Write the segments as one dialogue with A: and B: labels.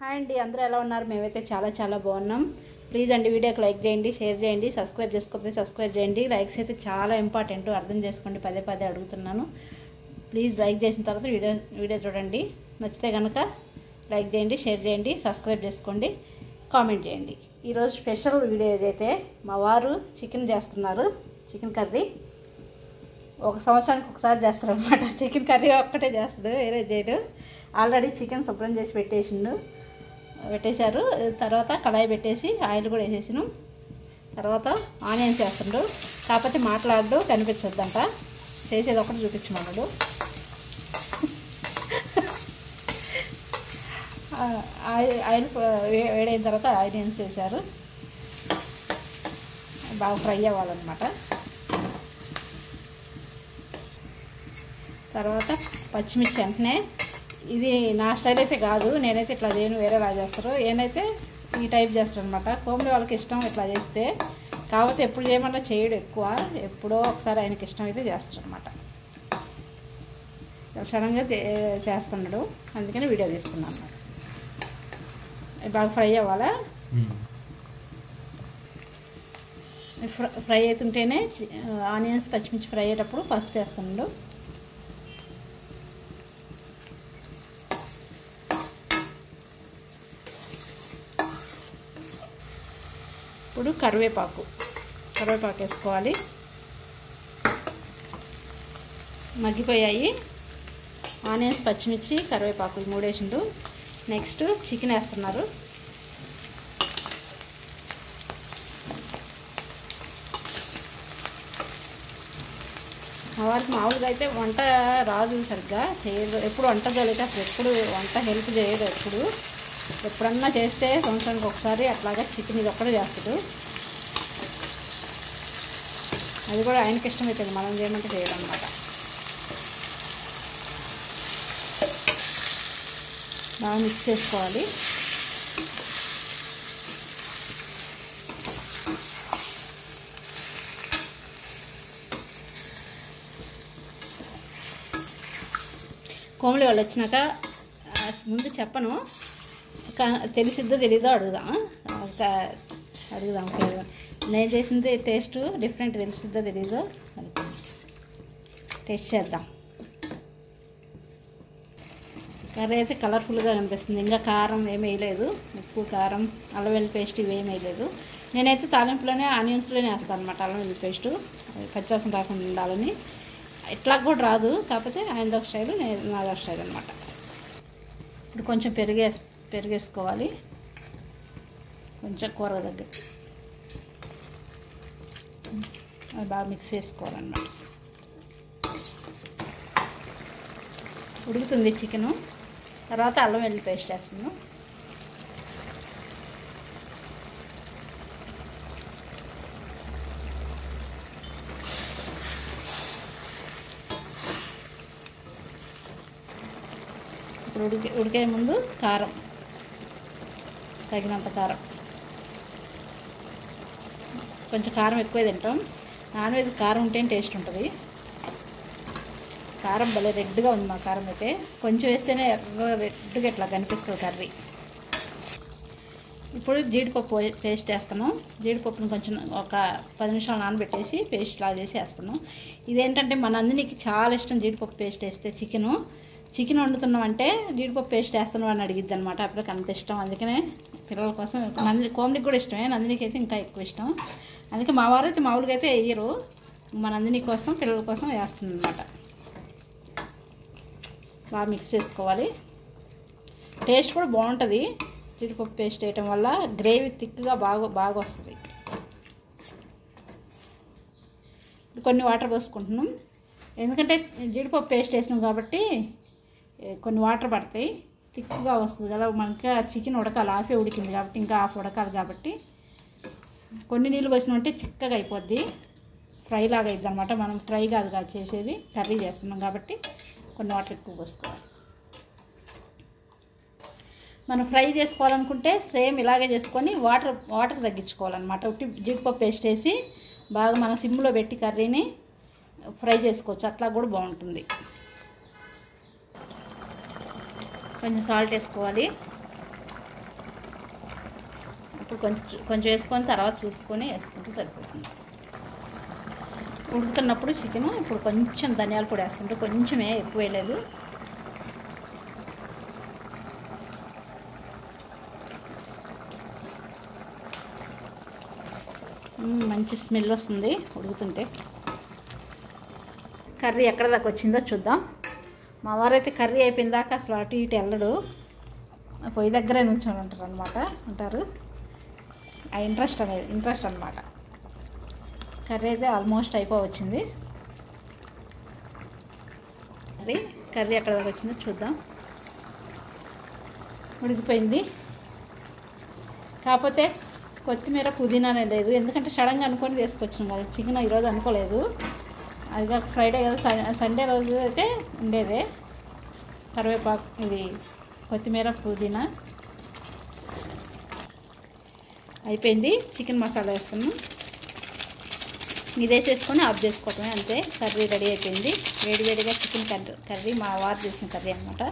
A: Hi అండి అందరూ ఎలా ఉన్నారు మేమైతే చాలా చాలా బాగున్నాం ప్లీజ్ అండి వీడియోకి లైక్ చేయండి షేర్ చేయండి సబ్స్క్రైబ్ చేసుకోకపోతే సబ్స్క్రైబ్ చేయండి లైక్స్ అయితే చాలా ఇంపార్టెంట్ అర్థం చేసుకోండి పదే పదే అడుగుతున్నాను ప్లీజ్ లైక్ చేసిన తర్వాత వీడియో వీడియో చూడండి నచ్చితే కనుక లైక్ చేయండి షేర్ చేయండి సబ్స్క్రైబ్ చేసుకోండి కామెంట్ చేయండి ఈరోజు స్పెషల్ వీడియో ఏదైతే మా వారు చికెన్ చేస్తున్నారు చికెన్ కర్రీ ఒక సంవత్సరానికి ఒకసారి చేస్తారు అనమాట చికెన్ కర్రీ ఒక్కటే చేస్తాడు వేరే చేయడు ఆల్రెడీ చికెన్ శుభ్రం చేసి పెట్టేసిండు పెట్టేశారు తర్వాత కళాయి పెట్టేసి ఆయిల్ కూడా వేసేసినాం తర్వాత ఆనియన్స్ వేస్తుండు కాకపోతే మాట్లాడు కనిపించొద్దంట చేసేది ఒకటి చూపించమన్నాడు ఆ, ఆయిల్ ఆయిల్ వే- వేడైన తర్వాత ఆనియన్స్ వేసారు బాగా ఫ్రై అవ్వాలన్నమాట తర్వాత పచ్చిమిర్చి వెంటనే ఇది నా స్టైల్ అయితే కాదు నేనైతే ఇట్లా చేయను వేరేలా చేస్తారు ఏనైతే ఈ టైప్ చేస్తారు అనమాట కోమలి వాళ్ళకి ఇష్టం ఇట్లా చేస్తే కాకపోతే ఎప్పుడు చేయమన్నా చేయడు ఎక్కువ ఎప్పుడో ఒకసారి ఆయనకి ఇష్టం అయితే చేస్తారు అనమాట సడన్గా చే- చేస్తున్నాడు అందుకని వీడియో తీసుకున్నాను అన్నమాట ఇది బాగా ఫ్రై అవ్వాలా ఫ్ర- ఫ్రై అవుతుంటేనే చి- ఆనియన్స్ పచ్చిమిర్చి ఫ్రై అయ్యేటప్పుడు పసుపు వేస్తున్నాడు ఇప్పుడు కరివేపాకు కరివేపాకు వేసుకోవాలి మగ్గిపోయాయి ఆనియన్స్ పచ్చిమిర్చి కరివేపాకు ఈ మూడేసిండు నెక్స్ట్ చికెన్ వేస్తున్నారు మా వారికి మామూలుగా అయితే వంట రాదు సరిగ్గా చేయదు ఎప్పుడు వంట చేయలేదు అసలు ఎప్పుడు వంట హెల్ప్ చేయదు ఎప్పుడు ఎప్పుడన్నా చేస్తే సంవత్సరానికి ఒకసారి అట్లాగా చికెన్ ఇది ఒక్కడే చేస్తాడు అది కూడా ఆయనకి ఇష్టమవుతుంది మనం చేయమంటే చేయడం అనమాట బాగా మిక్స్ చేసుకోవాలి కోమలి వాళ్ళు వచ్చినాక ఆ, ముందు చెప్పను కా- తెలిసిద్దో తెలీదో అడుగుదాం ఆ, ఒక- అడుగుదాం ఓకే. నేను చేసింది టేస్ట్ డిఫరెంట్ తెలిసిద్దో తెలీదో అనుకుందాం. టేస్ట్ చేద్దాం కర్రీ అయితే కలర్ఫుల్గా కనిపిస్తుంది ఇంకా కారం ఏమీ వేయలేదు ఉప్పు కారం అల్లం వెల్లుల్లి పేస్ట్ ఇవి ఏమీ వేయలేదు నేనైతే తాలింపులోనే ఆనియన్స్లోనే వేస్తాను అనమాట అల్లం వెల్లుల్లి పేస్ట్ పచ్చివాసన రాకుండా ఉండాలని ఇట్లా కూడా రాదు కాకపోతే ఆయన ఒక స్టైల్ నేను నాదో స్టైల్ అనమాట ఇప్పుడు కొంచెం పెరిగే పెరిగేసుకోవాలి కొంచెం కూర దగ్గర అది బాగా మిక్స్ చేసుకోవాలన్నమాట ఉడుకుతుంది చికెను తర్వాత అల్లం వెల్లుల్లి పేస్ట్ వేస్తున్నాను ఇప్పుడు ఉడికే ఉడికే ముందు కారం తగినంత కారం కొంచెం కారం ఎక్కువ తింటాం నాన్ వెజ్ కారం ఉంటేనే టేస్ట్ ఉంటుంది కారం భలే రెడ్గా ఉంది మా కారం అయితే కొంచెం వేస్తేనే ఎర్ర రెడ్గా ఇట్లా కనిపిస్తుంది కర్రీ ఇప్పుడు జీడిపప్పు పేస్ట్ వేస్తాను జీడిపప్పుని కొంచెం ఒక పది నిమిషాలు నానబెట్టేసి పేస్ట్ లాగా చేసి వేస్తాను ఇదేంటంటే మన అందరికి చాలా ఇష్టం జీడిపప్పు పేస్ట్ వేస్తే చికెను చికెన్ వండుతున్నామంటే జీడిపప్పు పేస్ట్ వేస్తాను అని అడిగిద్ది అనమాట అప్పటికి అంత ఇష్టం అందుకనే పిల్లల కోసం నంది కోమలికి కూడా ఇష్టమే నందినికి అయితే ఇంకా ఎక్కువ ఇష్టం అందుకే మా వారు అయితే మామూలుగా అయితే వేయరు మా నందిని కోసం పిల్లల కోసం వేస్తుంది అనమాట బాగా మిక్స్ చేసుకోవాలి టేస్ట్ కూడా బాగుంటుంది జీడిపప్పు పేస్ట్ వేయటం వల్ల గ్రేవీ థిక్గా బాగా బాగా వస్తుంది కొన్ని వాటర్ పోసుకుంటున్నాం ఎందుకంటే జీడిపప్పు పేస్ట్ వేసినాం కాబట్టి ఏ, కొన్ని వాటర్ పడతాయి థిక్గా వస్తుంది కదా మనకి ఆ చికెన్ ఉడకాలి హాఫే ఉడికింది కాబట్టి ఇంకా హాఫ్ ఉడకాలి కాబట్టి కొన్ని నీళ్ళు పోసినామంటే చిక్కగా అయిపోద్ది ఫ్రై లాగా అయిద్ది అనమాట మనం ఫ్రై కాదు కాదు చేసేది కర్రీ చేస్తున్నాం కాబట్టి కొన్ని వాటర్ ఎక్కువ పోసుకోవాలి మనం ఫ్రై చేసుకోవాలనుకుంటే సేమ్ ఇలాగే చేసుకొని వాటర్ వాటర్ తగ్గించుకోవాలన్నమాట ఉట్టి జీడిపప్పు పేస్ట్ వేసి బాగా మనం సిమ్లో పెట్టి కర్రీని ఫ్రై చేసుకోవచ్చు అట్లా కూడా బాగుంటుంది కొంచెం సాల్ట్ వేసుకోవాలి ఇప్పుడు కొంచెం కొంచెం వేసుకొని తర్వాత చూసుకొని వేసుకుంటే సరిపోతుంది ఉడుకుతున్నప్పుడు చికెన్ ఇప్పుడు కొంచెం ధనియాల పొడి వేస్తుంటే కొంచెమే ఎక్కువ వేయలేదు మ్మ్, మంచి స్మెల్ వస్తుంది ఉడుకుతుంటే కర్రీ ఎక్కడ దాకా వచ్చిందో చూద్దాం మా వారైతే కర్రీ అయిపోయిన దాకా అసలు అటు ఇటు వెళ్ళడు ఆ పొయ్యి దగ్గరే నుంచొని ఉంటారు అనమాట ఉంటారు ఆ ఇంట్రెస్ట్ అనేది ఇంట్రెస్ట్ అనమాట కర్రీ అయితే ఆల్మోస్ట్ అయిపోవచ్చింది కర్రీ కర్రీ ఎక్కడ దాకా వచ్చిందో చూద్దాం ఉడికిపోయింది కాకపోతే కొత్తిమీర పుదీనానే లేదు ఎందుకంటే సడన్గా అనుకొని తీసుకొచ్చాం కదా చికెన్ ఈరోజు అనుకోలేదు అది కాక ఫ్రైడే కదా స- సండే రోజు అయితే ఉండేదే కరివేపాకు ఇది కొత్తిమీర పుదీనా అయిపోయింది చికెన్ మసాలా వేస్తున్నాం ఇది వేసేసుకొని ఆఫ్ చేసుకోవటమే అంతే కర్రీ రెడీ అయిపోయింది వేడి వేడిగా చికెన్ కర్రీ కర్రీ మా వారు చేసిన కర్రీ అనమాట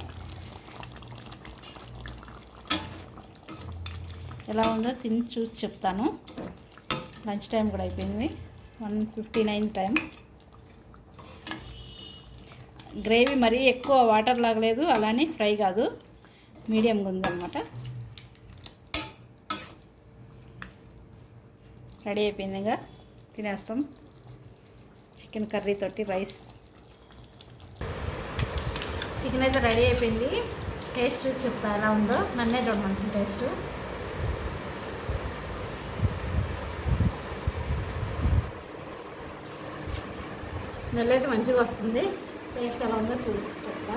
A: ఎలా ఉందో తిని చూసి చెప్తాను లంచ్ టైం కూడా అయిపోయింది one fifty nine time gravy మరీ ఎక్కువ వాటర్ లాగలేదు అలానే ఫ్రై కాదు మీడియంగా ఉందన్నమాట రెడీ అయిపోయింది ఇంకా తినేస్తాం చికెన్ కర్రీ తోటి రైస్ చికెన్ అయితే రెడీ అయిపోయింది టేస్ట్ చూసి చెప్తా ఎలా ఉందో నన్నే చూడమంటుంది టేస్ట్ స్మెల్ అయితే మంచిగా వస్తుంది టేస్ట్ ఎలా ఉందో చూసి చెప్తా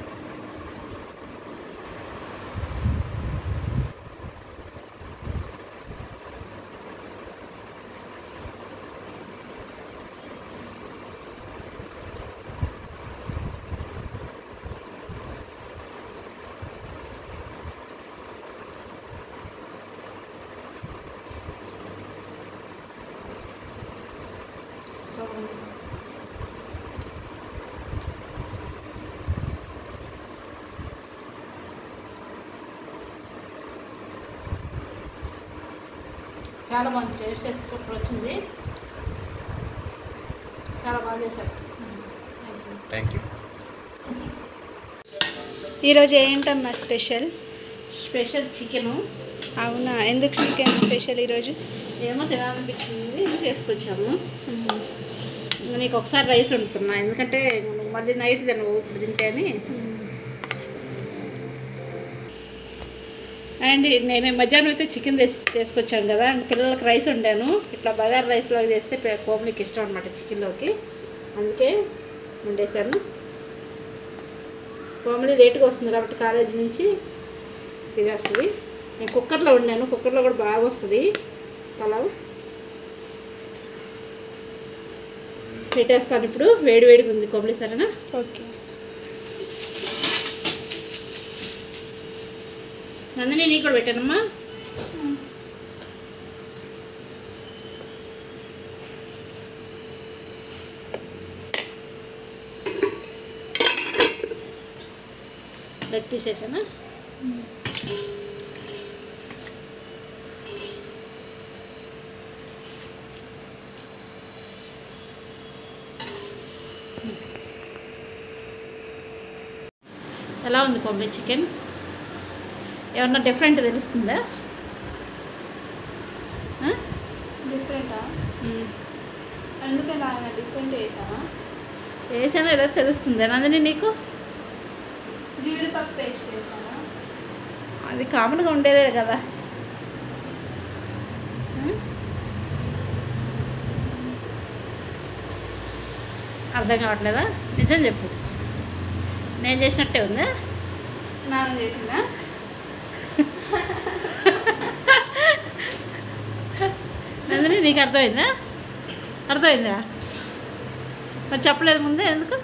A: చూడండి చాలా బాగుంది టేస్ట్ అయితే సూపర్ వచ్చింది చాలా బాగా చేశారు
B: థ్యాంక్ యూ
C: ఈరోజు ఏంటమ్మా స్పెషల్
A: స్పెషల్ చికెను
C: అవునా ఎందుకు చికెన్ స్పెషల్ ఈరోజు
A: ఏమో తినాలనిపించింది చేసుకొచ్చాము ఇంకా నీకు ఒకసారి రైస్ వండుతున్నా ఎందుకంటే నువ్వు మళ్ళీ నైట్ తినవు ఇప్పుడు తింటే అని అండ్ నేను మధ్యాహ్నం అయితే చికెన్ తెచ్చి తీసుకొచ్చాను కదా ఇంక పిల్లలకి రైస్ వండాను ఇట్లా బగారు రైస్లోకి చేస్తే పే- కోమ్లికి ఇష్టం అనమాట చికెన్లోకి అందుకే వండేసాను కోమలి లేట్గా వస్తుంది కాబట్టి కాలేజీ నుంచి తినేస్తుంది నేను కుక్కర్లో వండాను కుక్కర్లో కూడా బాగా వస్తుంది పలావ్ పెట్టేస్తాను ఇప్పుడు వేడి వేడిగా ఉంది కొమ్మలి సరేనా
C: ఓకే
A: నందిని నీకు కూడా పెట్టానమ్మా లెగ్ పీస్ వేసానా ఎలా ఉంది కొబ్బరి చికెన్ ఏమన్నా డిఫరెంట్ తెలుస్తుందా ఆ?
C: డిఫరెంటా ఎందుకలా డిఫరెంట్ వేసావా
A: వేసానో ఏదో తెలుస్తుంది నందిని నీకు
C: జీడిపప్పు పేస్ట్ వేసావా
A: అది కామన్గా ఉండేదే కదా ఆ? అర్థం కావట్లేదా నిజం చెప్పు నేను చేసినట్టే ఉందా
C: నాన్న చేసిందా
A: నందిని నీకు అర్థమైందా అర్థమైందా మరి చెప్పలేదు ముందే ఎందుకు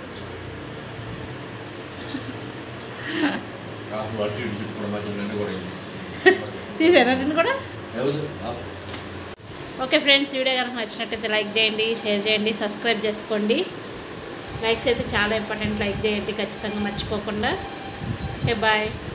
B: అటు ఇటు తిప్పుకోవడం మధ్య నన్ను కూడా
A: తీసారా నిన్ను కూడా
B: ఎవరు
A: ఓకే ఫ్రెండ్స్ వీడియో కనుక నచ్చినట్టయితే లైక్ చేయండి షేర్ చేయండి సబ్స్క్రైబ్ చేసుకోండి లైక్స్ అయితే చాలా ఇంపార్టెంట్ లైక్ చేయండి ఖచ్చితంగా మర్చిపోకుండా ఓకే బాయ్